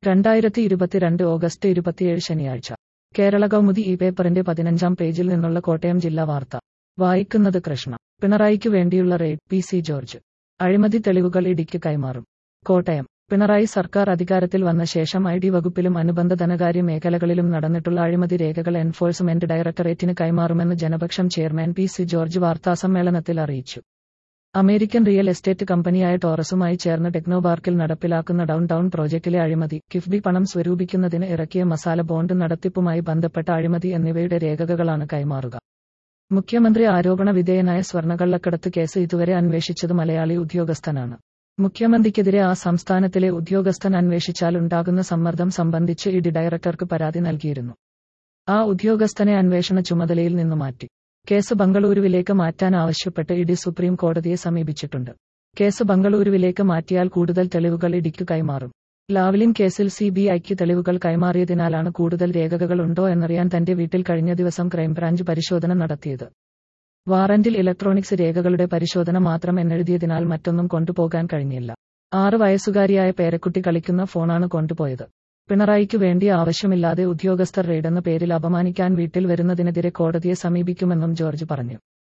രണ്ടായിരത്തി ഇരുപത്തിരണ്ട് ഓഗസ്റ്റ് ഇരുപത്തിയേഴ് ശനിയാഴ്ച കേരള കൗമുദി ഈ പേപ്പറിന്റെ പതിനഞ്ചാം പേജിൽ നിന്നുള്ള കോട്ടയം ജില്ലാ വാർത്ത വായിക്കുന്നത് കൃഷ്ണ പിണറായിക്ക് വേണ്ടിയുള്ള റെയ്ഡ് പി സി ജോർജ് അഴിമതി തെളിവുകൾ ഇടിക്ക് കൈമാറും കോട്ടയം പിണറായി സർക്കാർ അധികാരത്തിൽ വന്ന ശേഷം ഐ ഡി വകുപ്പിലും അനുബന്ധ ധനകാര്യ മേഖലകളിലും നടന്നിട്ടുള്ള അഴിമതി രേഖകൾ എൻഫോഴ്സ്മെന്റ് ഡയറക്ടറേറ്റിന് കൈമാറുമെന്ന് Janapaksham chairman P C George വാർത്താസമ്മേളനത്തിൽ അറിയിച്ചു അമേരിക്കൻ റിയൽ എസ്റ്റേറ്റ് കമ്പനിയായ ടോറസുമായി ചേർന്ന് ടെക്നോപാർക്കിൽ നടപ്പിലാക്കുന്ന ഡൗൺ ടൗൺ പ്രോജക്റ്റിലെ അഴിമതി കിഫ്ബി പണം സ്വരൂപിക്കുന്നതിന് ഇറക്കിയ മസാല ബോണ്ട് നടത്തിപ്പുമായി ബന്ധപ്പെട്ട അഴിമതി എന്നിവയുടെ രേഖകളാണ് കൈമാറുക മുഖ്യമന്ത്രി ആരോപണ വിധേയനായ സ്വർണ്ണക്കള്ളക്കടത്ത് കേസ് ഇതുവരെ അന്വേഷിച്ചത് മലയാളി ഉദ്യോഗസ്ഥനാണ് മുഖ്യമന്ത്രിക്കെതിരെ ആ സംസ്ഥാനത്തിലെ ഉദ്യോഗസ്ഥൻ അന്വേഷിച്ചാൽ ഉണ്ടാകുന്ന സമ്മർദ്ദം സംബന്ധിച്ച് ഇഡി ഡയറക്ടർക്ക് പരാതി നൽകിയിരുന്നു ആ ഉദ്യോഗസ്ഥനെ അന്വേഷണ ചുമതലയിൽ നിന്ന് മാറ്റി കേസ് ബംഗളൂരുവിലേക്ക് മാറ്റാൻ ആവശ്യപ്പെട്ട് ഇഡി സുപ്രീം കോടതിയെ സമീപിച്ചിട്ടുണ്ട് കേസ് ബംഗളൂരുവിലേക്ക് മാറ്റിയാൽ കൂടുതൽ തെളിവുകൾ ഇഡിക്കു കൈമാറും ലാവ്ലിൻ കേസിൽ സി ബി ഐക്ക് തെളിവുകൾ കൈമാറിയതിനാലാണ് കൂടുതൽ രേഖകൾ ഉണ്ടോ എന്നറിയാൻ തന്റെ വീട്ടിൽ കഴിഞ്ഞ ദിവസം ക്രൈംബ്രാഞ്ച് പരിശോധന നടത്തിയത് വാറന്റിൽ ഇലക്ട്രോണിക്സ് രേഖകളുടെ പരിശോധന മാത്രം എന്നെഴുതിയതിനാൽ മറ്റൊന്നും കൊണ്ടുപോകാൻ കഴിഞ്ഞില്ല ആറ് വയസ്സുകാരിയായ പേരക്കുട്ടി കളിക്കുന്ന ഫോണാണ് കൊണ്ടുപോയത് പിണറായിക്ക് വേണ്ടി ആവശ്യമില്ലാതെ ഉദ്യോഗസ്ഥർ റെയ്ഡെന്ന പേരിൽ അപമാനിക്കാൻ വീട്ടിൽ വരുന്നതിനെതിരെ കോടതിയെ സമീപിക്കുമെന്നും ജോർജ് പറഞ്ഞു